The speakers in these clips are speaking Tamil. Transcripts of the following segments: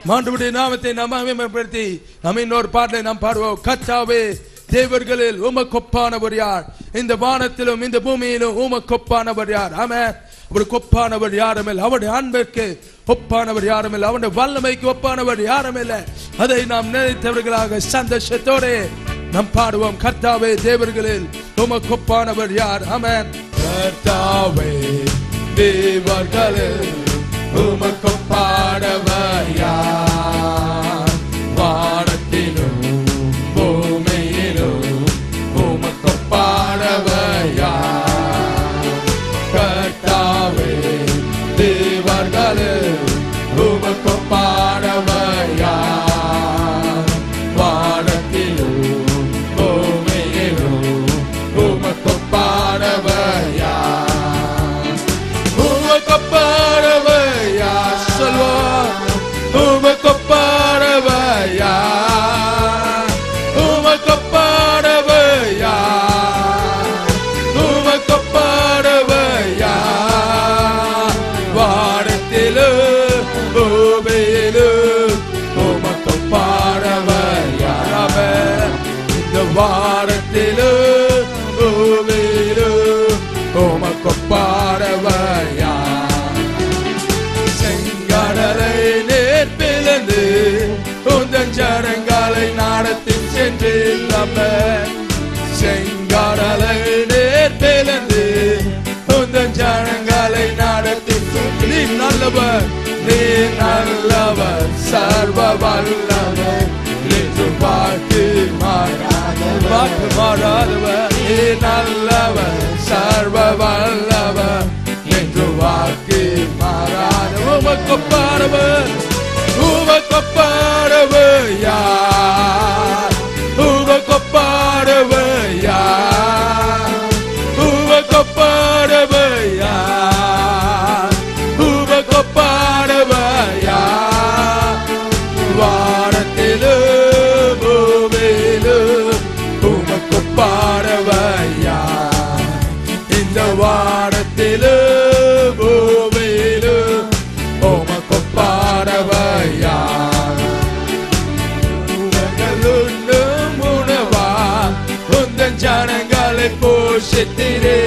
மாண்டுடைய நாமத்தை நாம் மகிமைப்படுத்தி நம்ம இன்னொரு பாடலை நாம் பாடுவோம் கத்தாவே தேவர்களில் உமக்கொப்பானவர் யார் இந்த வானத்திலும் இந்த பூமியிலும் உமக்கொப்பானவர் யார் ஆமென் அவர் கொப்பானவர் யாரும் இல்லை அவருடைய அன்பிற்கு ஒப்பானவர் யாரும் இல்லை அவருடைய வல்லமைக்கு ஒப்பானவர் யாரும் இல்லை அதை நாம் நினைத்தவர்களாக சந்தோஷத்தோடு நாம் பாடுவோம் கர்த்தாவே தேவர்களில் உமக்கொப்பானவர் யார் ஆமென் கர்த்தாவே தேவர்களில் உமக்கொப்பானவர் யார் வானத்திலும் பூமியிலும் உமக்கொப்பானவர் யார் கர்த்தாவே தேவர்களில் உமக்கொப்பானவர் யார் வானத்திலும் பூமியிலும் உமக்கொப்பானவர் யார் உமக்கொப்பானவர் யார் சொல்வோம் உமக்கொப்பானவர் யார் உமக்கொப்பானவர் யார் உமக்கொப்பானவர் யார் வானத்திலும் பூமியிலும் உமக்கொப்பானவர் யார் அவர் இந்த வானத்திலும் பூமியிலும் உமக்கொப்பானவர் யார் செங்கடலை நேர் பிளந்து உந்தன் ஜனங்களை நாடத்தில் சென்று அவர் செங்கடலை நேர் பிளந்து உந்தன் ஜனங்களை நாடத்தில் நீ நல்லவர் நீ நல்லவர் சர்வ வல்லவர் என்று பார்த்து மாறாதவர் வாக்கு மாறாதவர் நீ நல்லவர் சர்வ வல்லவர் என்று வாக்கு மாறாத உமக்கொப்பானவர் உமக்கொப்பானவர் யார் உமக்கொப்பானவர் யார் உமக்கொப்பானவர் யார் உமக்கொப்பானவர் யார் வானத்திலும் பூமியிலும் உமக்கொப்பானவர் யார் இந்த வானத்திலும் பூமியிலும் உமக்கொப்பானவர் யார் உலகளுண்ணும் உணவா உந்தன் ஜனங்களை போஷித்திரே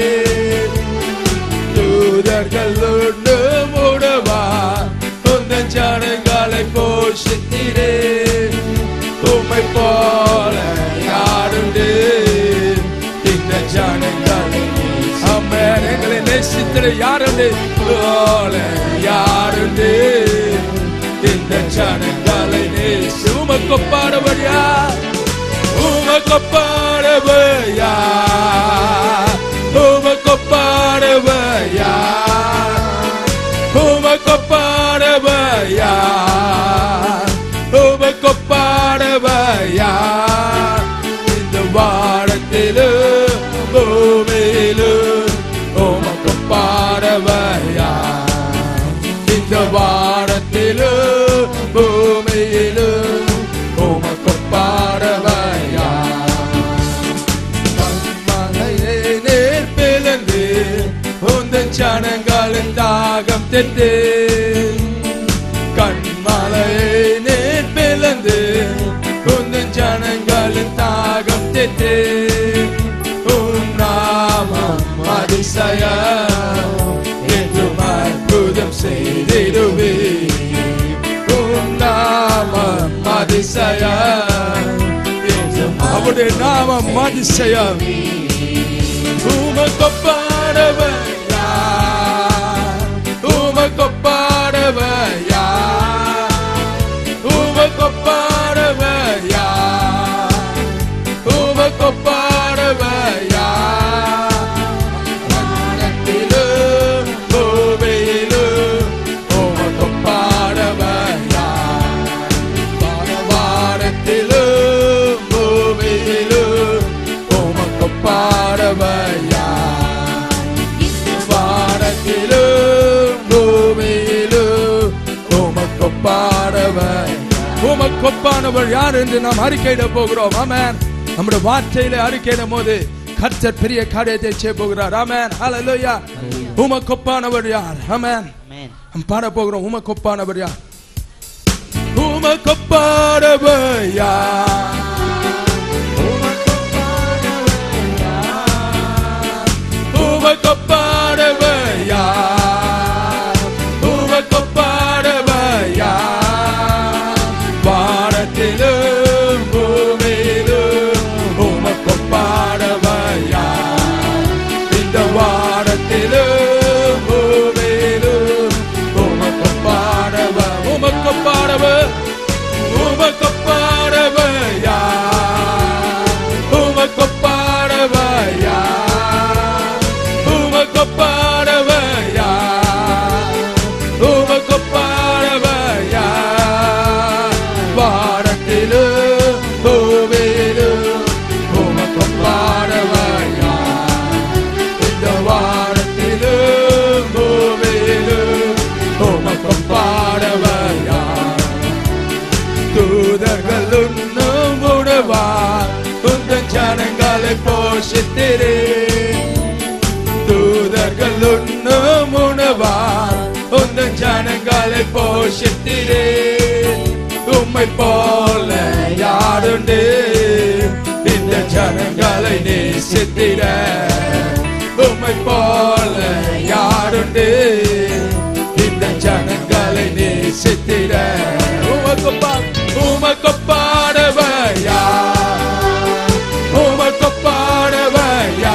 தூதர்கள் உண்ணும் உணவா உந்தன் ஜனங்களை போஷித்திரே உம்மை போல யாருண்டு இந்த ஜனங்களை அம்மன் எங்களை நேசித்திர யாருண்டு போல யாருண்டு இந்த ஜனங்களை நேசி உமக்கொப்பானவர் யார் உமக்கொப்பானவர் யார் உமக்கொப்பானவர் யார் உமக்கொப்பானவர் யார் உமக்கொப்பானவர் யார் இந்த வானத்திலும் பூமியிலும் உமக்கொப்பானவர் யார் இந்த வானத்திலும் பூமியிலும் உமக்கொப்பானவர் யார் கண்மலையை நேர் பிளந்து உந்தன் ஜனங்களின் தாகம் தெத்து கண்மலையை நேர் பிளந்து உந்தன் ஜனங்களின் தாகம் தெத்து உன் நாமம் அதிசயம் என்றும் அற்புதம் செய்திடுவே உன் நாமம் அதிசயம் என்றும் அவருடைய நாமம் அதிசயம் உமக்கொப்பானவர் யார் உமக்கொப்பானவர் யார் உமக்கொப்பானவர் யார் உமக்கொப்பானவர் யார் வானத்திலும் பூமியிலும் உமக்கொப்பானவர் யார் வானத்திலும் பூமியிலும் உமக்கொப்பானவர் யார் வானத்திலும் பூமியிலும் உமக்கொப்பானவர் உமக்கொப்பானவர் யார் என்று நாம் அறிக்கையிட போகிறோம் ஆமென் நம்முடைய வார்த்தையில அறிக்கையிடும் போது கர்த்தர் பெரிய காரியத்தை செய்ய போகிறார் ஆமென் ஹalleluya உமக்கொப்பானவர் யார் ஆமென் Amen. நாம் பாட போகிறோம் உமக்கொப்பானவர் யார் உமக்கொப்பானவர் யார் உமக்கொப்பானவர் யார் உமக்கொப்பானவர் யார் வானத்திலும் பூமியிலும் உமக்கொப்பானவர் யார் இந்த வானத்திலும் பூமியிலும் உமக்கொப்பானவர் உமக்கொப்பானவர் உமக்கொப்பானவர் யார் உமக்கொப்பானவர் யார் உமக்கொப்பானவர் யார் உமக்கொப்பானவர் யார் வானத்திலும் பூமியிலும் உமக்கொப்பானவர் யார் இந்த வானத்திலும் பூமியிலும் உமக்கொப்பானவர் யார் தூதர்கள் உண்ணும் உணவார் உந்தன் ஜனங்களை போஷித்திரே தூதர்கள் உண்ணும் உணவார் உந்தன் ஜனங்களை போஷித்திரே உம்மை போல யாருண்டு இந்த ஜனங்களை நேசித்திர உம்மை போல யாருண்டு இந்த ஜனங்களை நேசித்திர உமக்கு உமக்கு பாடவையா உமக்கு பாடவையா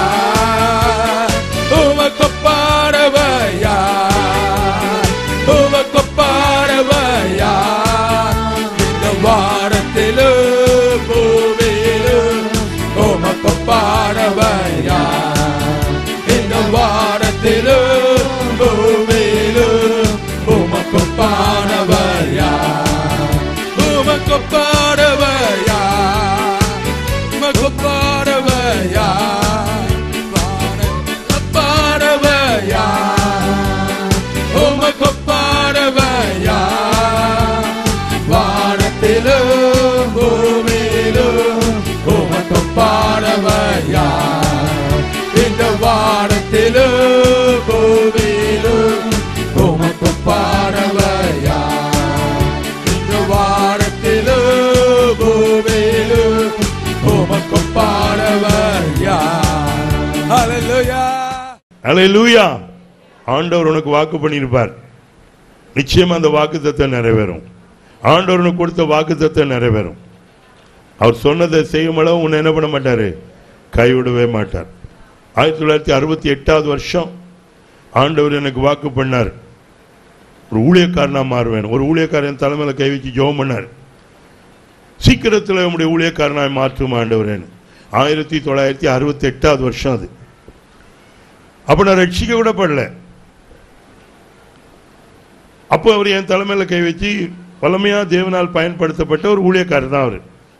உமக்கு பாடவையா உமக்கு பாடவையா இந்த வாரத்திலும் பூமியிலும் உமக்கு பாடவையா இந்த வாரத்திலும் பூமியிலும் உமக்கு பாடவையா உமக்கு பாடவையா உமக்கு பாடவையா பாடவையா உமக்கு பாடவையா வானத்திலும் பூமியிலும் உமக்கு பாடவையா இந்த வானத்திலும் பூமியிலும் உமக்கு பாடவையா இந்த வானத்திலும் பூமியிலும் உமக்கு பாடவையா ஹalleluya அல்லேலூயா ஆண்டவர் உனக்கு வாக்கு பண்ணியிருப்பார் நிச்சயமா அந்த வாக்கு நிறைவேறும் ஆண்டவர் உனக்கு கொடுத்த வாக்கு நிறைவேறும் அவர் சொன்னதை செய்யும் அளவு உன்னை என்ன பண்ண மாட்டாரு கைவிடவே மாட்டார் ஆயிரத்தி தொள்ளாயிரத்தி அறுபத்தி எட்டாவது வருஷம் ஆண்டவர் எனக்கு வாக்கு பண்ணார் ஒரு ஊழியக்காரனா மாறுவேன் ஒரு ஊழியக்காரன் தலைமையில கை வச்சு ஜெபம் பண்ணார் சீக்கிரத்தில் உங்களுடைய ஊழியக்காரனாய் மாற்றும் ஆண்டவரேன்னு ஆயிரத்தி தொள்ளாயிரத்தி அறுபத்தி எட்டாவது வருஷம் அது அப்ப நான் ரட்சிக்க கூட படல அப்போ அவர் என் தலைமையில கை வச்சு வல்லமையா தேவனால் பயன்படுத்தப்பட்ட ஒரு ஊழியக்காரர் தான் அவர்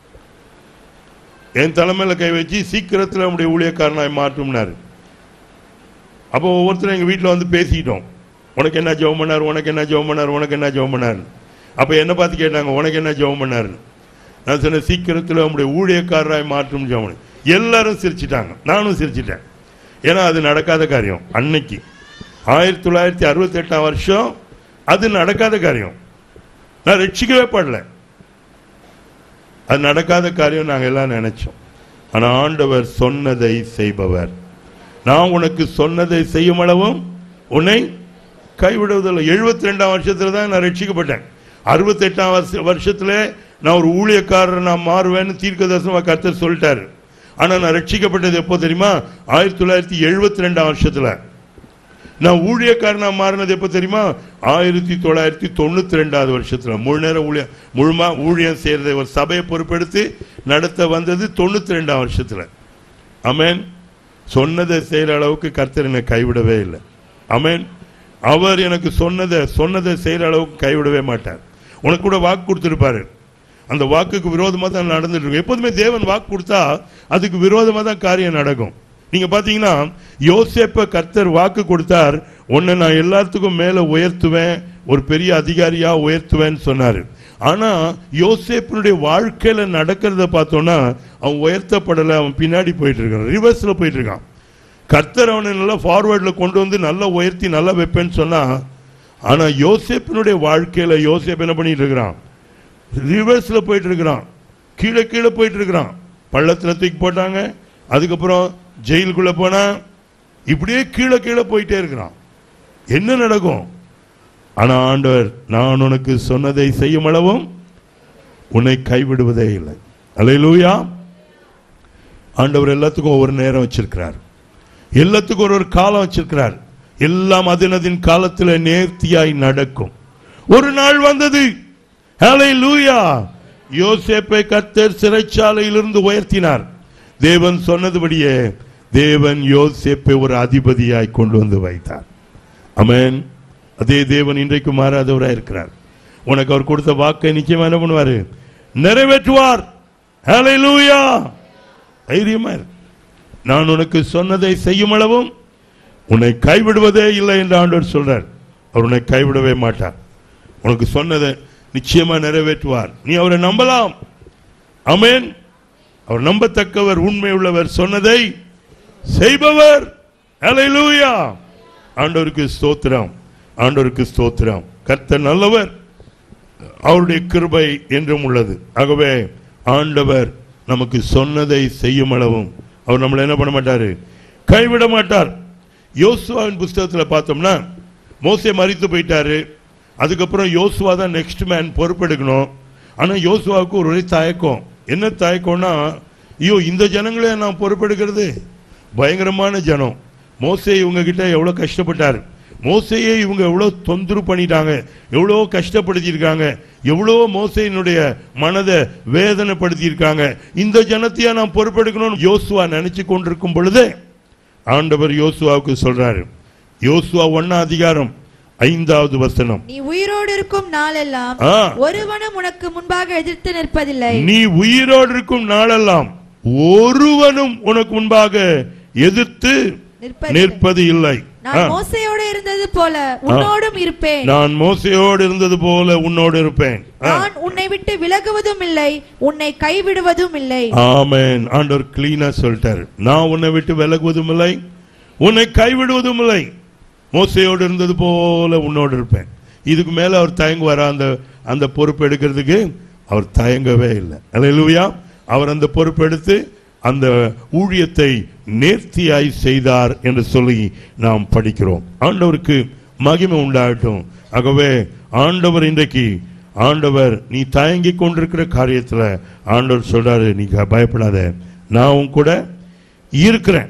என் தலைமையில கை வச்சு சீக்கிரத்தில் நம்முடைய ஊழியக்காரனாய் மாற்றும்னாரு அப்போ ஒவ்வொருத்தரும் எங்க வீட்டில் வந்து பேசிக்கிட்டோம் உனக்கு என்ன ஜெபம் பண்ணார் உனக்கு என்ன ஜெபம் பண்ணார் உனக்கு என்ன ஜெபம் பண்ணார் அப்போ என்ன பார்த்து கேட்டாங்க உனக்கு என்ன ஜெபம் பண்ணார் நான் சொன்னேன் சீக்கிரத்தில் நம்முடைய ஊழியக்காரராய் மாற்றும் ஜெபம் பண்ணு." எல்லாரும் சிரிச்சிட்டாங்க நானும் சிரிச்சிட்டேன் ஏன்னா அது நடக்காத காரியம் அன்னைக்கு ஆயிரத்தி தொள்ளாயிரத்தி அறுபத்தி எட்டாம் வருஷம் அது நடக்காத காரியம் நான் ரட்சிக்கவே படல அது நடக்காத காரியம் நாங்கள் எல்லாம் நினைச்சோம் ஆனா ஆண்டவர் சொன்னதை செய்பவர் நான் உனக்கு சொன்னதை செய்யும் அளவும் உன்னை கைவிடுவதில்லை எழுபத்தி ரெண்டாம் வருஷத்துல தான் நான் ரட்சிக்கப்பட்டேன் அறுபத்தி எட்டாம் வருஷ வருஷத்துல நான் ஒரு ஊழியக்காரர் நான் மாறுவேன்னு தீர்க்க தரிசனமா கர்த்தர் சொல்லிட்டாரு ஆனா நான் ரட்சிக்கப்பட்டது எப்போ தெரியுமா ஆயிரத்தி தொள்ளாயிரத்தி எழுபத்தி ரெண்டாம் வருஷத்துல நான் ஊழியக்காரனா மாறினது எப்போ தெரியுமா ஆயிரத்தி தொள்ளாயிரத்தி தொண்ணூத்தி ரெண்டாவது வருஷத்துல முழு நேரம் ஊழிய முழுமா ஊழியம் செய்யறதை ஒரு சபையை பொறுப்பெடுத்து நடத்த வந்தது தொண்ணூத்தி ரெண்டாம் வருஷத்துல அமேன் சொன்னதை செய்யற அளவுக்கு கர்த்தர் என்னை கைவிடவே இல்லை அமேன் அவர் எனக்கு சொன்னதை சொன்னதை செய்யற அளவுக்கு கைவிடவே மாட்டார் உனக்கு கூட வாக்கு கொடுத்திருப்பாரு அந்த வாக்குக்கு விரோதமா தான் நடந்துட்டு இருக்கும் எப்போதுமே தேவன் வாக்கு கொடுத்தா அதுக்கு விரோதமா தான் காரியம் நடக்கும் நீங்க பாத்தீங்கன்னா யோசேப்ப கர்த்தர் வாக்கு கொடுத்தார் உன்னை நான் எல்லாத்துக்கும் மேல உயர்த்துவேன் ஒரு பெரிய அதிகாரியா உயர்த்துவேன்னு சொன்னாரு ஆனா யோசேப்பினுடைய வாழ்க்கையில நடக்கிறத பார்த்தோம்னா அவன் உயர்த்தப்படலை அவன் பின்னாடி போயிட்டு இருக்கான் ரிவர்ஸ்ல போயிட்டு இருக்கான் கர்த்தர் அவனை நல்லா ஃபார்வர்ட்ல கொண்டு வந்து நல்லா உயர்த்தி நல்லா வைப்பேன்னு சொன்னா ஆனா யோசேப்பினுடைய வாழ்க்கையில யோசேப் என்ன பண்ணிட்டு இருக்கிறான் ரிவர்ஸ்ல போயிட்டு இருக்கிறான் கீழே கீழே போயிட்டு இருக்கிறான் பள்ளத்துல தூக்கி போட்டாங்க அதுக்கப்புறம் ஜெயிலுக்குள்ள போனா இப்படியே கீழே கீழே போயிட்டே இருக்கிறான் என்ன நடக்கும் ஆனா ஆண்டவர் நான் உனக்கு சொன்னதை செய்யும் அளவும் உன்னை கைவிடுவதே இல்லை அல்லேலூயா ஆண்டவர் எல்லாத்துக்கும் ஒரு நேரம் வச்சிருக்கிறார் எல்லாத்துக்கும் ஒரு ஒரு காலம் வச்சிருக்கிறார் எல்லாம் அதினதின் காலத்தில் நேர்த்தியாய் நடக்கும் ஒரு நாள் வந்தது ஹalleluya யோசேப்பை கர்த்தர் சிறைச்சாலையிலிருந்து உயர்த்தினார் தேவன் சொன்னதுபடியே தேவன் யோசேப்பை ஒரு அதிபதியாய் கொண்டு வந்து வைத்தார் அமேன் அதே தேவன் இன்றைக்கு மாறாதவராய் இருக்கிறார் உனக்கு அவர் கொடுத்த வாக்கை நிச்சயமா என்ன பண்ணுவாரு நிறைவேற்றுவார் ஹalleluya தைரியமா இரு. நான் உனக்கு சொன்னதை செய்யும் அளவும் உன்னை கைவிடுவதே இல்லை என்று ஆண்டவர் சொல்றார் அவர் உன்னை கைவிடவே மாட்டார் உனக்கு சொன்னதை நிச்சயமா நிறைவேற்றுவார் நீ அவரை நம்பலாம் அமேன் அவர் நம்பத்தக்கவர் உண்மை உள்ளவர் சொன்னதை செய்பவர் ஹalleluya ஆண்டவருக்கு ஸ்தோத்திரம் ஆண்டவருக்கு ஸ்தோத்திரம் கர்த்தர் நல்லவர் அவருடைய கிருபை என்றும் உள்ளது ஆகவே ஆண்டவர் நமக்கு சொன்னதை செய்யும் அளவும் அவர் நம்மளை என்ன பண்ண மாட்டாரு கைவிட மாட்டார் யோசுவாவின் புஸ்தகத்தில் பார்த்தோம்னா மோசே மறித்து போயிட்டாரு அதுக்கப்புறம் யோசுவா தான் நெக்ஸ்ட் மேன் பொறுப்பெடுக்கணும் ஆனால் யோசுவாவுக்கு ஒரு ஒரே தயக்கம் என்ன தயக்கம்னா ஐயோ இந்த ஜனங்களே நான் பொறுப்பெடுக்கிறது பயங்கரமான ஜனம் மோசே இவங்க கிட்ட எவ்வளோ கஷ்டப்பட்டார் மோசையே இவங்க எவ்வளோ தொந்தரவு பண்ணிட்டாங்க எவ்வளோ கஷ்டப்படுத்தியிருக்காங்க எவ்வளோ மோசையினுடைய மனதை வேதனைப்படுத்தியிருக்காங்க இந்த ஜனத்தையா நான் பொறுப்பெடுக்கணும்னு யோசுவா நினைச்சு கொண்டிருக்கும் பொழுது ஆண்டவர் யோசுவாவுக்கு சொல்றாரு யோசுவா ஒன்னா அதிகாரம் ஐந்தாவது வசனம் நீ உயிரோடு இருக்கும் நாளெல்லாம் ஆ. ஒருவனும் உனக்கு முன்பாக எதிர்த்து நிற்பதில்லை நீ உயிரோடு இருக்கும் நாளெல்லாம் ஒருவனும் உனக்கு முன்பாக எதிர்த்து நிற்பதில்லை. நிற்பது இல்லை ஆ. நான் மோசையோடு இருந்தது போல உன்னோடும் இருப்பேன் நான் மோசையோடு இருந்தது போல உன்னோடு இருப்பேன் ஆ. நான் உன்னை விட்டு விலகுவதும் இல்லை உன்னை கைவிடுவதும் இல்லை ஆமென் ஆண்டவர் கிளீனா சொல்லிட்டாரு நான் உன்னை விட்டு விலகுவதும் இல்லை உன்னை கைவிடுவதும் இல்லை மோசையோடு இருந்தது போல உன்னோடு இருப்பேன் இதுக்கு மேல அவர் தயங்குவாரா அந்த அந்த பொறுப்பு எடுக்கிறதுக்கு அவர் தயங்கவே இல்லை அல்லேலூயா அவர் அந்த பொறுப்பெடுத்து அந்த ஊழியத்தை நேர்த்தியாய் செய்தார் என்று சொல்லி நாம் படிக்கிறோம் ஆண்டவருக்கு மகிமை உண்டாகட்டும் ஆகவே ஆண்டவர் இன்றைக்கு ஆண்டவர் நீ தயங்கி கொண்டிருக்கிற காரியத்துல ஆண்டவர் சொல்றாரு நீ பயப்படாத நான் உன் கூட இருக்கிறேன்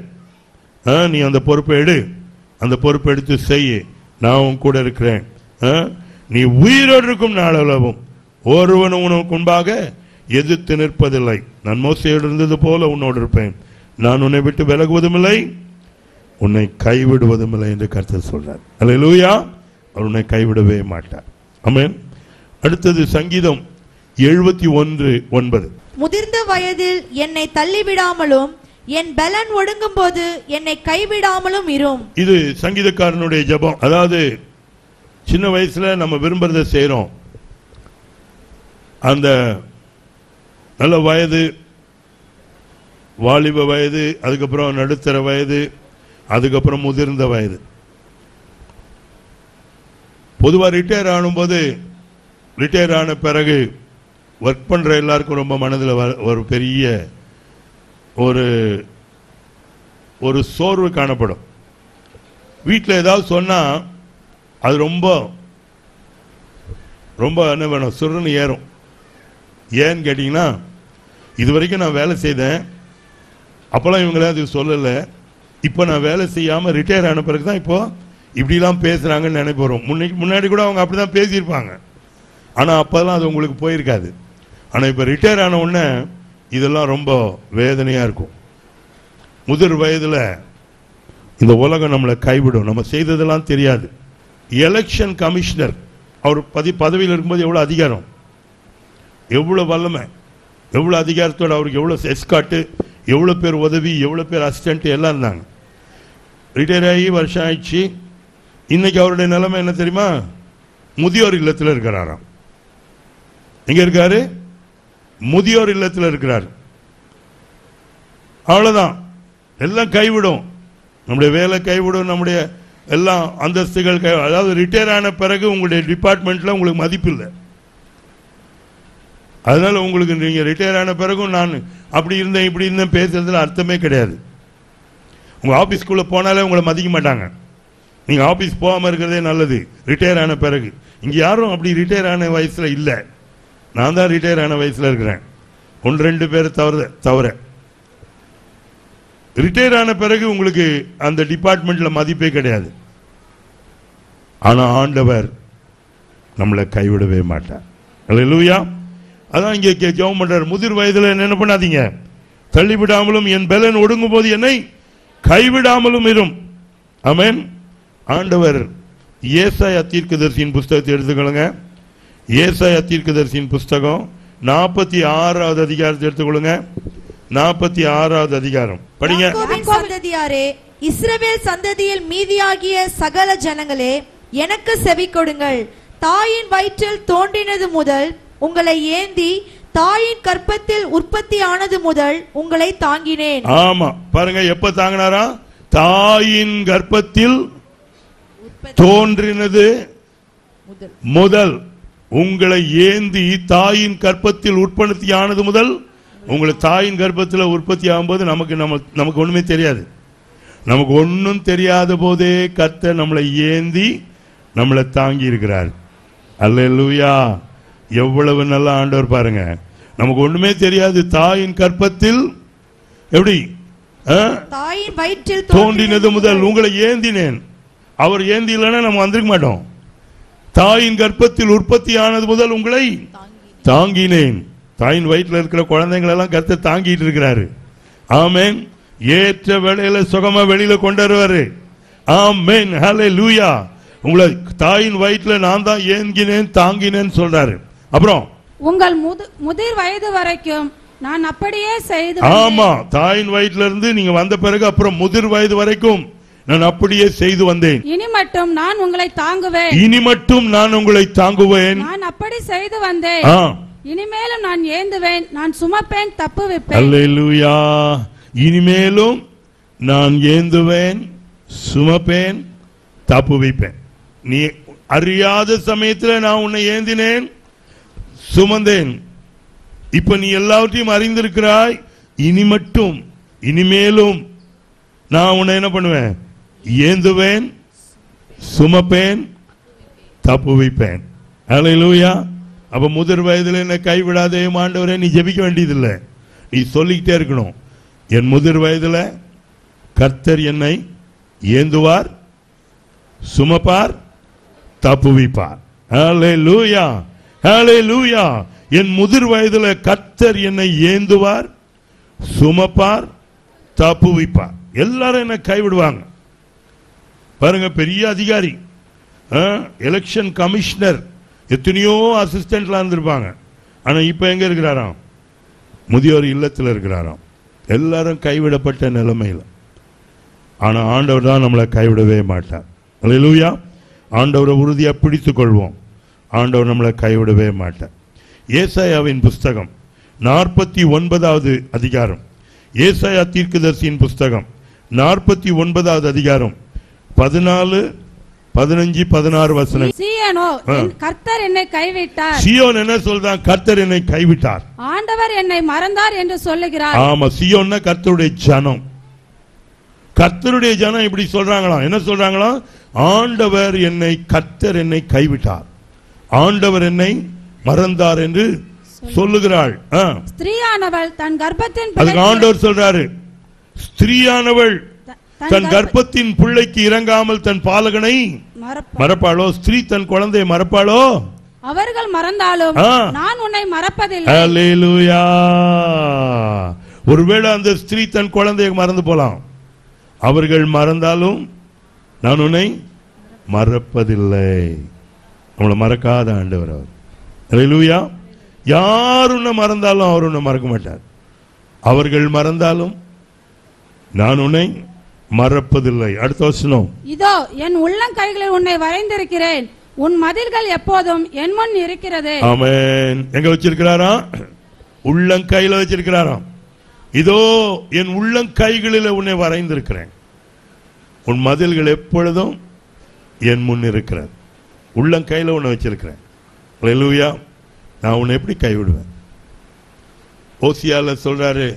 ஆ, நீ அந்த பொறுப்பை எடு அந்த பொறுப்பை எடுத்து செய் நான் உன் கூட இருக்கிறேன் ஆ, நீ உயிரோடு இருக்கும் நாளளவும் ஒருவனும் உனக்கு முன்பாக எதிர்த்து நிற்பதில்லை நான் மோசையோடு இருந்தது போல உன்னோடு இருப்பேன் நான் உன்னை விட்டு விலகுவதும் இல்லை உன்னை கைவிடுவதும் இல்லை என்று கர்த்தர் சொல்றார் அல்லேலூயா அவர் உன்னை கைவிடவே மாட்டார் ஆமென் அடுத்தது சங்கீதம் எழுபத்தி ஒன்று ஒன்பது முதிர்ந்த வயதில் என்னை தள்ளிவிடாமலும் என் பலன் ஒடுங்கும் போது என்னை கைவிடாமலும் இரும் இது சங்கீதக்காரனுடைய ஜெபம் அதாவது சின்ன வயசுல நம்ம விரும்புறதை செய்றோம் அந்த நல்ல வயது வாலிப வயது அதுக்கப்புறம் நடுத்தர வயது அதுக்கப்புறம் முதிர்ந்த வயது பொதுவாக ரிட்டையர் ஆனும்போது ரிட்டையர் ஆன பிறகு ஒர்க் பண்ற எல்லாருக்கும் ரொம்ப மனதில் ஒரு பெரிய ஒரு ஒரு சோர்வு காணப்படும் வீட்டில் ஏதாவது சொன்னா அது ரொம்ப ரொம்ப என்ன வேணும் சுருன்னு ஏறும் ஏன்னு கேட்டிங்கன்னா இது வரைக்கும் நான் வேலை செய்தேன் அப்போல்லாம் இவங்களே அது சொல்லலை இப்போ நான் வேலை செய்யாமல் ரிட்டையர் ஆன பிறகு தான் இப்போ இப்படிலாம் பேசுகிறாங்கன்னு நினைப்போம் முன்னைக்கு முன்னாடி கூட அவங்க அப்படி தான் பேசியிருப்பாங்க ஆனால் அப்போல்லாம் அது உங்களுக்கு போயிருக்காது ஆனால் இப்போ ரிட்டையர் ஆன உடனே இதெல்லாம் ரொம்ப வேதனையாக இருக்கும் முதிர் வயதில் இந்த உலகம் நம்மளை கைவிடும் நம்ம செய்ததெல்லாம் தெரியாது எலெக்ஷன் கமிஷனர் அவர் பதி பதவியில் இருக்கும்போது எவ்வளோ அதிகாரம் எவ்வளோ வல்லமை எவ்வளோ அதிகாரத்தோட அவருக்கு எவ்வளோ எஸ்காட்டு எவ்வளோ பேர் உதவி எவ்வளோ பேர் அசிஸ்டன்ட் எல்லாம் இருந்தாங்க ரிட்டையர் ஆகி வருஷம் ஆயிடுச்சு இன்னைக்கு அவருடைய நிலைமை என்ன தெரியுமா முதியோர் இல்லத்தில் இருக்கிறாராம் எங்க இருக்காரு முதியோர் இல்லத்தில் இருக்கிறார் அவ்வளவுதான் எல்லாம் கைவிடும் நம்முடைய வேலை கைவிடும் நம்முடைய எல்லாம் அந்தஸ்துகள் கை அதாவது ரிட்டையர் ஆன பிறகு உங்களுடைய டிபார்ட்மெண்ட்ல உங்களுக்கு மதிப்பு இல்லை அதனால உங்களுக்கு நீங்க ரிட்டையர் ஆன பிறகும் நான் அப்படி இருந்தேன் இப்படி இருந்தேன் பேசுறதுல அர்த்தமே கிடையாது உங்க ஆபீஸ்க்குள்ள போனாலே உங்களை மதிக்க மாட்டாங்க நீங்க ஆபீஸ் போகாம இருக்கிறதே நல்லது ரிட்டையர் ஆன பிறகு இங்க யாரும் அப்படி ரிட்டையர் ஆன வயசுல இல்ல நான் தான் ரிட்டையர் ஆன வயசுல இருக்கிறேன் ஒன்று ரெண்டு பேர் தவிர தவிர ரிட்டையர் ஆன பிறகு உங்களுக்கு அந்த டிபார்ட்மெண்ட்ல மதிப்பே கிடையாது ஆனா ஆண்டவர் நம்மளை கைவிடவே மாட்டார் அல்லேலூயா அதான் இங்கே கே- ஜெபம் பண்றார் முதிர் வயதுல என்ன பண்ணாதீங்க தள்ளிவிடாமலும் என் பலன் ஒடுங்கும் போது என்னை கைவிடாமலும் இரும் ஆமென் ஆண்டவர் ஏசாயா தீர்க்கதரிசியின் புஸ்தகத்தை எடுத்துக்கொள்ளுங்க ஏசாயா தீர்க்கதரிசியின் புஸ்தகம் நாற்பத்தி ஆறாவது அதிகாரத்தை எடுத்துக்கொள்ளுங்க நாற்பத்தி ஆறாவது அதிகாரம் படிங்க யாக்கோபின் சந்ததியாரே இஸ்ரவேல் சந்ததியில் மீதியாகிய சகல ஜனங்களே எனக்கு செவி கொடுங்கள் தாயின் வயிற்றில் தோன்றினது முதல் உங்களை ஏந்தி தாயின் கற்பத்தில் உற்பத்தி ஆனது முதல் உங்களை தாங்கினேன் ஆமா பாருங்க எப்ப தாங்கினாரா தாயின் கர்ப்பத்தில் தோன்றினது முதல் முதல் உங்களை ஏந்தி தாயின் கர்ப்பத்தில் உற்பத்தி ஆனது முதல் உங்களை தாயின் கர்ப்பத்தில் உற்பத்தி ஆகும்போது நமக்கு நம்ம நமக்கு ஒண்ணுமே தெரியாது நமக்கு ஒன்றும் தெரியாத போதே கர்த்தர் நம்மளை ஏந்தி நம்மளை தாங்கி இருக்கிறார் அல்லேலூயா எவ்வளவு நல்ல ஆண்டவர் பாருங்க நமக்கு ஒண்ணுமே தெரியாது தாயின் கற்பத்தில் எப்படி ஆ? தாயின் வயிற்றில் தோன்றினது முதல் உங்களை ஏந்தினேன் அவர் ஏந்தி இல்லைன்னா நம்ம வந்திருக்க மாட்டோம் தாயின் கர்ப்பத்தில் உற்பத்தி ஆனது முதல் உங்களை தாங்கினேன் தாயின் வயிற்றில் இருக்கிற குழந்தைங்களை எல்லாம் கருத்தை தாங்கிட்டு இருக்கிறாரு ஆமென் ஏற்ற வேளையில சுகமா வெளியில கொண்டு வருவாரு ஆமென் ஹலே லூயா உங்களை தாயின் வயிற்றில் நான் தான் ஏங்கினேன் தாங்கினேன்னு சொல்றாரு அப்புறம் உங்கள் முது- முதிர் வயது வரைக்கும் நான் அப்படியே செய்து ஆமா தாயின் வயிற்றுல இருந்து நீங்க வந்த பிறகு அப்புறம் முதிர் வயது வரைக்கும் நான் அப்படியே செய்து வந்தேன் இனி மட்டும் நான் உங்களை தாங்குவேன் இனி மட்டும் நான் உங்களை தாங்குவேன் நான் அப்படி செய்து வந்தேன் ஆ இனிமேலும் நான் ஏந்துவேன் நான் சுமப்பேன் தப்பு வைப்பேன் அல்லேலூயா இனிமேலும் நான் ஏந்துவேன் சுமப்பேன் தப்பு வைப்பேன் நீ அறியாத சமயத்துல நான் உன்னை ஏந்தினேன் சுமந்தேன் இப்ப நீ எல்லாவற்றையும் அறிந்திருக்கிறாய் இனி மட்டும் இனிமேலும் நான் உன்னை என்ன பண்ணுவேன் ஏந்துவேன் சுமப்பேன் தப்பு வைப்பேன் அல்லேலூயா அப்ப முதிர் வயதில் என்ன கைவிடாதே ஆண்டவரே நீ ஜெபிக்க வேண்டியதில்லை நீ சொல்லிக்கிட்டே இருக்கணும் என் முதிர் வயதில் கர்த்தர் என்னை ஏந்துவார் சுமப்பார் தப்புவிப்பார் ஹalleluya ஹalleluya என் முதிர் வயதில் கர்த்தர் என்னை ஏந்துவார் சுமப்பார் தப்புவிப்பார் எல்லாரும் என்ன கைவிடுவாங்க பாருங்க பெரிய அதிகாரி எலெக்ஷன் கமிஷனர் எத்தனையோ அசிஸ்டன்ட்லாம் இருந்திருப்பாங்க ஆனா இப்ப எங்க இருக்கிறாராம் முதியோர் இல்லத்தில் இருக்கிறாராம் எல்லாரும் கைவிடப்பட்ட நிலைமையில் ஆனா ஆண்டவர் தான் நம்மளை கைவிடவே மாட்டார் அல்லேலூயா ஆண்டவரை உறுதியா பிடித்துக் கொள்வோம் ஆண்டவர் நம்மளை கைவிடவே மாட்டார் ஏசாயாவின் புஸ்தகம் நாற்பத்தி ஒன்பதாவது அதிகாரம் ஏசாயா தீர்க்கதரிசியின் புஸ்தகம் நாற்பத்தி ஒன்பதாவது அதிகாரம் பதினாலு பதினஞ்சு பதினாறு வசனம் சீயனோ ஆ. என் கர்த்தர் என்னை கைவிட்டார் சியோன் என்ன சொல்றான் கர்த்தர் என்னை கைவிட்டார் ஆண்டவர் என்னை மறந்தார் என்று சொல்லுகிறார் ஆமா சியோன்னா கர்த்தருடைய ஜனம் கர்த்தருடைய ஜனம் இப்படி சொல்றாங்களாம் என்ன சொல்றாங்களாம் ஆண்டவர் என்னை கர்த்தர் என்னை கைவிட்டார் ஆண்டவர் என்னை மறந்தார் என்று சொல்லுகிறாள் ஆ. ஸ்திரீயானவள் தன் கர்ப்பத்தின் அதுக்கு பிள்ளைக்கு- ஆண்டவர் சொல்றாரு ஸ்திரீயானவள் த- தன் கர்ப்பத்தின் பிள்ளைக்கு இறங்காமல் தன் பாலகனை மறப்ப- மறப்பாளோ ஸ்திரீ தன் குழந்தையை மறப்பாளோ அவர்கள் மறந்தாலும் ஆ. நான் உன்னை மறப்பதில்லை ஹalleluya ஒருவேளை அந்த ஸ்திரீ தன் குழந்தையை மறந்து போலாம் அவர்கள் மறந்தாலும் நான் உன்னை மறப்பதில்லை நம்மளை மறக்காத ஆண்டவர் அவர் ஹalleluya யார் உன்னை மறந்தாலும் அவர் உன்னை மறக்க மாட்டார் அவர்கள் மறந்தாலும் நான் உன்னை மறப்பதில்லை அடுத்த வசனம் இதோ என் உள்ளங்கைகளில் உன்னை வரைந்திருக்கிறேன் உன் மதில்கள் எப்போதும் என் முன் இருக்கிறது ஆமென் எங்க வச்சிருக்கிறாரா உள்ளங்கையில வச்சிருக்கிறாராம் இதோ என் உள்ளங்கைகளில் உன்னை வரைந்திருக்கிறேன் உன் மதில்கள் எப்பொழுதும் என் முன் இருக்கிறது உள்ளங்கையில உன்னை வச்சிருக்கிறேன் அல்லேலூயா நான் உன்னை எப்படி கைவிடுவேன் ஓசியால சொல்றாரு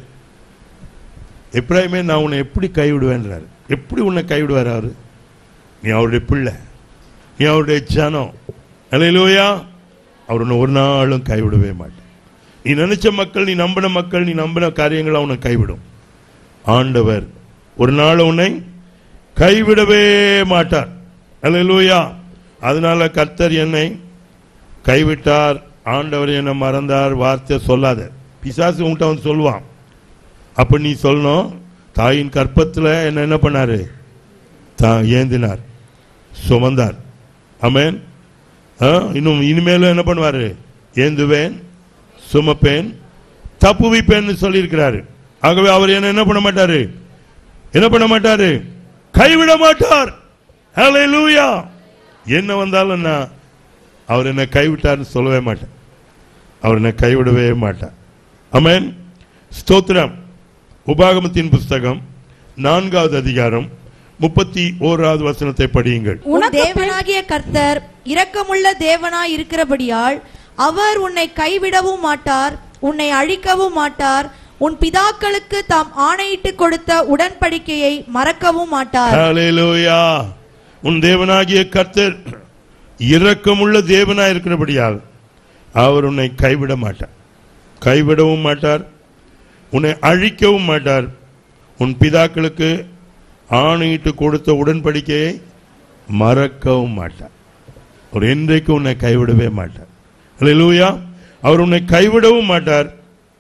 எப்ராஹிமே நான் உன்னை எப்படி கைவிடுவேன்றாரு எப்படி உன்னை கைவிடுவார் அவரு நீ அவருடைய பிள்ளை நீ அவருடைய ஜனம் அல்லேலூயா அவர் உன்னை ஒரு நாளும் கைவிடவே மாட்டார் நீ நினைச்ச மக்கள் நீ நம்பின மக்கள் நீ நம்பின காரியங்களை உன்னை கைவிடும் ஆண்டவர் ஒரு நாள் உன்னை கைவிடவே மாட்டார் அல்லேலூயா அதனால கர்த்தர் என்னை கைவிட்டார் ஆண்டவர் என்னை மறந்தார் வார்த்தை சொல்லாத பிசாசு உன்கிட்ட வந்து சொல்லுவான் அப்ப நீ சொல்லணும் தாயின் கற்பத்தில் என்ன என்ன பண்ணாரு தான் ஏந்தினார் சுமந்தார் ஆமென் ஆ, இன்னும் இனிமேலும் என்ன பண்ணுவாரு ஏந்துவேன் சுமப்பேன் தப்புவிப்பேன்னு சொல்லியிருக்கிறாரு ஆகவே அவர் என்ன என்ன பண்ண மாட்டாரு என்ன பண்ண மாட்டாரு கைவிட மாட்டார் ஹalleluya என்ன வந்தாலும் நான் அவர் என்ன கைவிட்டார்னு சொல்லவே மாட்டேன் அவர் என்ன கைவிடவே மாட்டார் ஆமென் ஸ்தோத்திரம் உபாகமத்தின் புஸ்தகம் நான்காவது அதிகாரம் முப்பத்தி ஓராவது வசனத்தை படியுங்கள் உன் உனக்கு பின்- தேவனாகிய கர்த்தர் இரக்கமுள்ள தேவனாய் இருக்கிறபடியால் அவர் உன்னை கைவிடவும் மாட்டார் உன்னை அழிக்கவும் மாட்டார் உன் பிதாக்களுக்கு தாம் ஆணையிட்டு கொடுத்த உடன்படிக்கையை மறக்கவும் மாட்டார் ஹalleluya உன் தேவனாகிய கர்த்தர் இரக்கமுள்ள தேவனாய் இருக்கிறபடியால் அவர் உன்னை கைவிட மாட்டார் கைவிடவும் மாட்டார் உன்னை அழிக்கவும் மாட்டார் உன் பிதாக்களுக்கு ஆணையிட்டு கொடுத்த உடன்படிக்கையை மறக்கவும் மாட்டார் அவர் என்றைக்கும் உன்னை கைவிடவே மாட்டார் ஹalleluya அவர் உன்னை கைவிடவும் மாட்டார்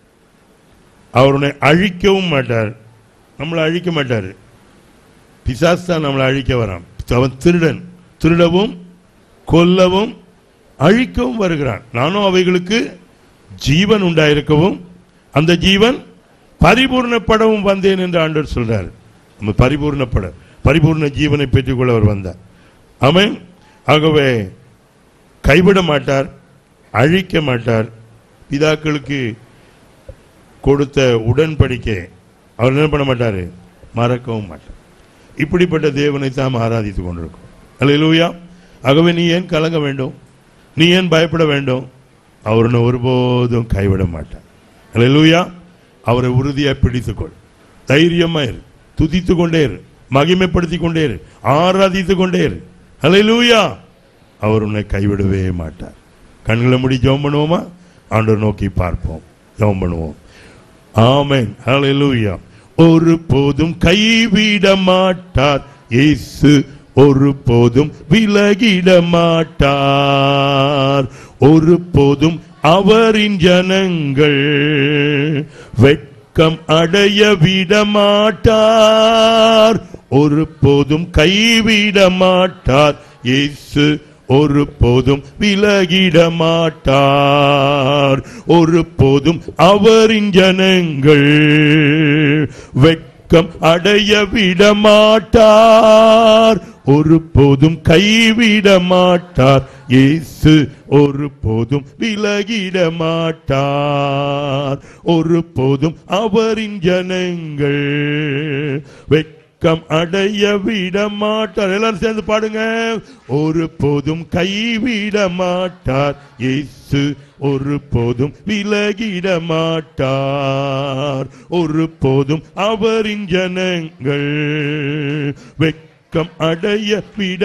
அவர் உன்னை அழிக்கவும் மாட்டார் நம்மளை அழிக்க மாட்டார் பிசாசு தான் நம்மளை அழிக்க வரான் அவன் திருடன் திருடவும் கொல்லவும் அழிக்கவும் வருகிறான் நானும் அவைகளுக்கு ஜீவன் உண்டாயிருக்கவும் அந்த ஜீவன் பரிபூர்ணப்படவும் வந்தேன் என்று ஆண்டவர் சொல்றார் நம்ம பரிபூர்ணப்பட பரிபூர்ண ஜீவனை பெற்றுக்கொள்ள அவர் வந்தார் ஆமென் ஆகவே கைவிட மாட்டார் அழிக்க மாட்டார் பிதாக்களுக்கு கொடுத்த உடன்படிக்கை அவர் என்ன பண்ண மாட்டாரு மறக்கவும் மாட்டார் இப்படிப்பட்ட தேவனை தாம் ஆராதித்துக் கொண்டிருக்கும் அல்லேலூயா ஆகவே நீ ஏன் கலங்க வேண்டும் நீ ஏன் பயப்பட வேண்டும் அவர் உன்னை ஒருபோதும் கைவிட மாட்டார் அல்லேலூயா அவரை உறுதியாக பிடித்துக்கொள் தைரியமா இரு துதித்து கொண்டே இரு மகிமைப்படுத்தி கொண்டே இரு ஆராதித்து கொண்டே இரு அல்லேலூயா அவர் உன்னை கைவிடவே மாட்டார் கண்களை முடி ஜெபம் பண்ணுவோமா ஆண்டவர் நோக்கி பார்ப்போம் ஜெபம் பண்ணுவோம் ஆமென் ஹalleluya ஒரு போதும் கைவிட மாட்டார் இயேசு ஒரு போதும் விலகிட மாட்டார் ஒரு போதும் அவரின் ஜனங்கள் வெட்கம் அடைய விட மாட்டார் ஒரு போதும் கைவிட மாட்டார் இயேசு ஒரு போதும் விலகிட மாட்டார் ஒரு போதும் அவரின் ஜனங்கள் வெட்கம் அடைய விட மாட்டார் ஒரு போதும் கைவிட மாட்டார் இயேசு ஒரு போதும் விலகிட மாட்டார் ஒரு போதும் அவரின் ஜனங்கள் வெட்கம் அடைய விட மாட்டார் எல்லாரும் சேர்ந்து பாடுங்க ஒரு போதும் கைவிட மாட்டார் இயேசு ஒரு போதும் விலகிட மாட்டார் ஒரு போதும் அவரின் ஜனங்கள் வெட்கம் அடைய விட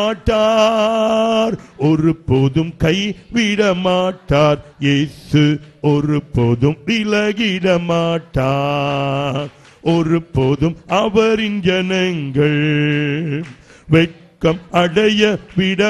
மாட்டார் ஒரு போதும் கை விட மாட்டார் இயேசு ஒரு போதும் விலகிட மாட்டார் ஒரு போதும் அவரின் ஜனங்கள் வெட்கம் அடைய விட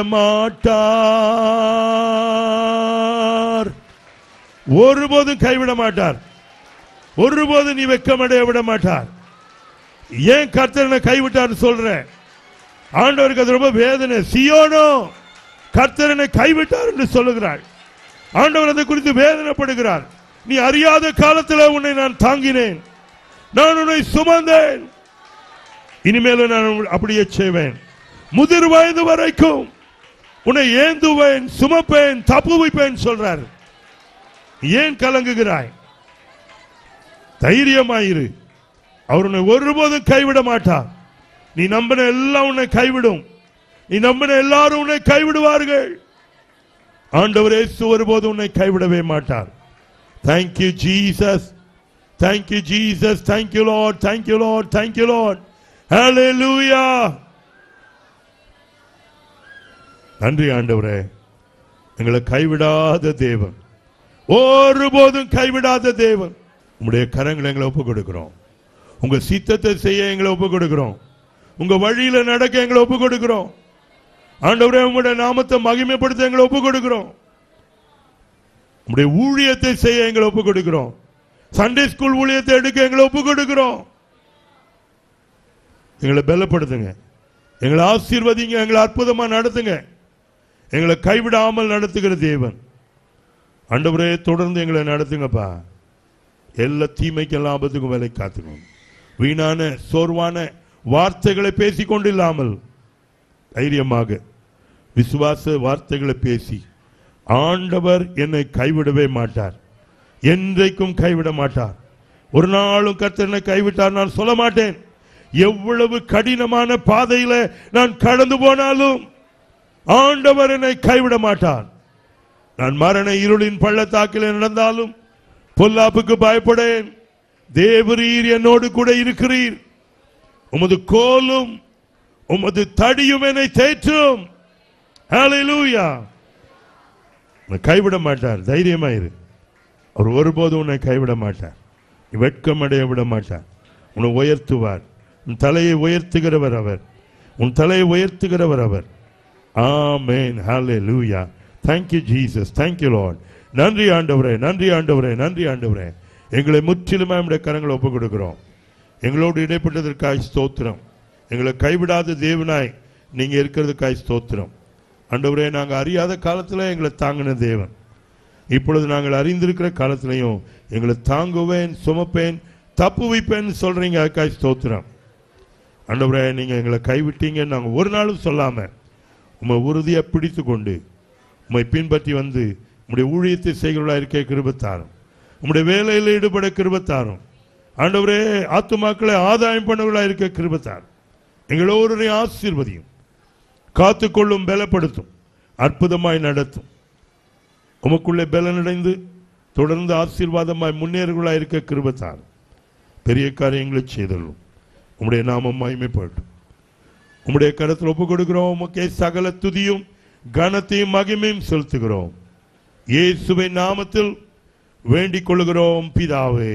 மாட்டார் ஒருபோதும் கைவிட மாட்டார் ஒருபோதும் நீ வெட்கம் அடைய விட மாட்டார் ஏன் கர்த்தரனை கைவிட்டார்னு சொல்றேன் ஆண்டவருக்கு அது ரொம்ப வேதனை சியோனோ கர்த்தரனை கைவிட்டார் என்று சொல்லுகிறாள் ஆண்டவர் அதை குறித்து வேதனைப்படுகிறார் நீ அறியாத காலத்தில் உன்னை நான் தாங்கினேன் நான் உன்னை சுமந்தேன் இனிமேலும் நான் உன்னை அப்படியே செய்வேன் முதிர் வயது வரைக்கும் உன்னை ஏந்துவேன் சுமப்பேன் தப்புவிப்பேன் சொல்றார் ஏன் கலங்குகிறாய் தைரியமாயிரு அவர் உன்னை ஒருபோதும் கைவிட மாட்டார் நீ நம்பின எல்லாம் உன்னை கைவிடும் நீ நம்பின எல்லாரும் உன்னை கைவிடுவார்கள் ஆண்டவர் இயேசு ஒருபோதும் உன்னை கைவிடவே மாட்டார் Thank you, Jesus. Thank you, Jesus. Thank you, Lord. Thank you, Lord. Thank you, Lord. Hallelujah. நன்றி ஆண்டவரே எங்களை கைவிடாத தேவன் ஒருபோதும் கைவிடாத தேவன் உங்களுடைய கரங்களை எங்களை ஒப்பு கொடுக்கிறோம் உங்க சித்தத்தை செய்ய எங்களை ஒப்பு கொடுக்கிறோம் உங்க வழியில நடக்க எங்களை ஒப்பு கொடுக்கிறோம் ஆண்டவரே உங்களுடைய நாமத்தை மகிமைப்படுத்த எங்களை ஒப்பு கொடுக்கிறோம் உங்களுடைய ஊழியத்தை செய்ய எங்களை ஒப்பு கொடுக்கிறோம் சண்டே ஸ்கூல் ஊழியத்தை எடுக்க எங்களை ஒப்பு கொடுக்கிறோம் எங்களை பலப்படுத்துங்க எங்களை ஆசீர்வதிங்க எங்களை அற்புதமா நடத்துங்க எங்களை கைவிடாமல் நடத்துகிற தேவன் ஆண்டவரே தொடர்ந்து எங்களை நடத்துங்கப்பா எல்லா தீமைக்கெல்லாம் ஆபத்துக்கும் வேலை காத்துக்கணும் வீணான சோர்வான வார்த்தைகளை பேசிக் கொண்டில்லாமல் தைரியமாக விசுவாச வார்த்தைகளை பேசி ஆண்டவர் என்னை கைவிடவே மாட்டார் என்றைக்கும் கைவிட மாட்டார் ஒரு நாளும் கர்த்தர் என்னை கைவிட்டார் நான் சொல்ல மாட்டேன் எவ்வளவு கடினமான பாதையில நான் கடந்து போனாலும் ஆண்டவர் என்னை கைவிட மாட்டார் நான் மரண இருளின் பள்ளத்தாக்கில் நடந்தாலும் பொல்லாப்புக்கு பயப்படேன் தேவரீர் என்னோடு கூட இருக்கிறீர் உமது கோலும் உமது தடியும் என்னை தேற்றும் ஹalleluya உன்னை கைவிட மாட்டார் தைரியமாயிரு அவர் ஒருபோதும் உன்னை கைவிட மாட்டார் நீ வெட்கமடைய விட மாட்டார் உன்னை உயர்த்துவார் உன் தலையை உயர்த்துகிறவர் அவர் உன் தலையை உயர்த்துகிறவர் அவர் ஆமென் ஹalleluya thank you jesus thank you lord நன்றி ஆண்டவரே நன்றி ஆண்டவரே நன்றி ஆண்டவரே எங்களை முற்றிலுமா நம்முடைய கரங்களை ஒப்புக் கொடுக்கிறோம் எங்களோடு இடைப்பட்டதற்காய் ஸ்தோத்திரம் எங்களை கைவிடாத தேவனாய் நீங்க இருக்கிறதுக்காய் ஸ்தோத்திரம் ஆண்டவரே நாங்கள் அறியாத காலத்தில் எங்களை தாங்கின தேவன் இப்பொழுது நாங்கள் அறிந்திருக்கிற காலத்திலையும் எங்களை தாங்குவேன் சுமப்பேன் தப்பு வைப்பேன் சொல்றீங்க அதுக்காய் ஸ்தோத்திரம் ஆண்டவரே நீங்க எங்களை கைவிட்டீங்கன்னு நாங்கள் ஒரு நாளும் சொல்லாம உம்மை உறுதியா பிடித்து கொண்டு உம்மை பின்பற்றி வந்து உம்முடைய ஊழியத்தை செய்கிறவர்களா இருக்க கிருபத்தாரும் உம்முடைய வேலையில் ஈடுபட கிருபத்தாரும் ஆண்டவரே ஆத்துமாக்களை ஆதாயம் பண்ணவர்களா இருக்க கிருபத்தார் எங்களோருடைய ஆசீர்வதியும் காத்துக்கொள்ளும் பலப்படுத்தும் அற்புதமாய் நடத்தும் உமக்குள்ளே பலனடைந்து தொடர்ந்து ஆசீர்வாதமாய் முன்னேறுகளா இருக்க கிருபத்தார் பெரிய காரியங்களை செய்தள்ளும் உம்முடைய நாமம் மகிமைப்படும் உம்முடைய கருத்தில் ஒப்பு கொடுக்கிறோம் உமக்கே சகல துதியும் கனத்தையும் மகிமையும் செலுத்துகிறோம் இயேசுவின் நாமத்தில் வேண்டிக் கொள்கிறோம் பிதாவே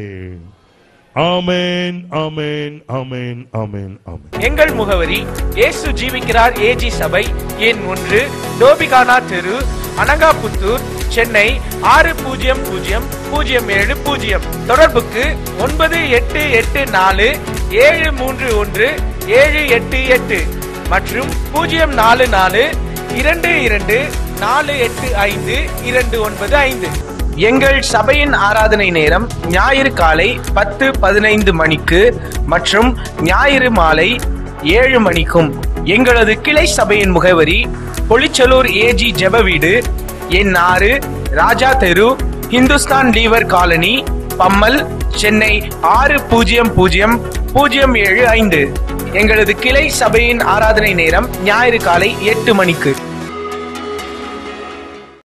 ஆமென் ஆமென் ஆமென் ஆமென் ஆமென் எங்கள் முகவரி இயேசு ஜீவிக்கிறார் ஏஜி சபை எண் ஒன்று டோபிகானா தெரு அனங்காபுத்தூர் சென்னை ஆறு பூஜ்ஜியம் பூஜ்ஜியம் பூஜ்ஜியம் ஏழு பூஜ்ஜியம் தொடர்புக்கு ஒன்பது எட்டு எட்டு நாலு ஏழு மூன்று ஒன்று ஏழு எட்டு எட்டு மற்றும் பூஜ்ஜியம் நாலு நாலு இரண்டு இரண்டு நாலு எட்டு ஐந்து இரண்டு ஒன்பது ஐந்து எங்கள் சபையின் ஆராதனை நேரம் ஞாயிறு காலை பத்து பதினைந்து மணிக்கு மற்றும் ஞாயிறு மாலை ஏழு மணிக்கும் எங்களது கிளை சபையின் முகவரி பொலிச்சலூர் ஏஜி ஜெப வீடு எண் ஆறு ராஜா தெரு இந்துஸ்தான் லீவர் காலனி பம்மல் சென்னை ஆறு பூஜ்ஜியம் பூஜ்ஜியம் பூஜ்ஜியம் ஏழு ஐந்து எங்களது கிளை சபையின் ஆராதனை நேரம் ஞாயிறு காலை எட்டு மணிக்கு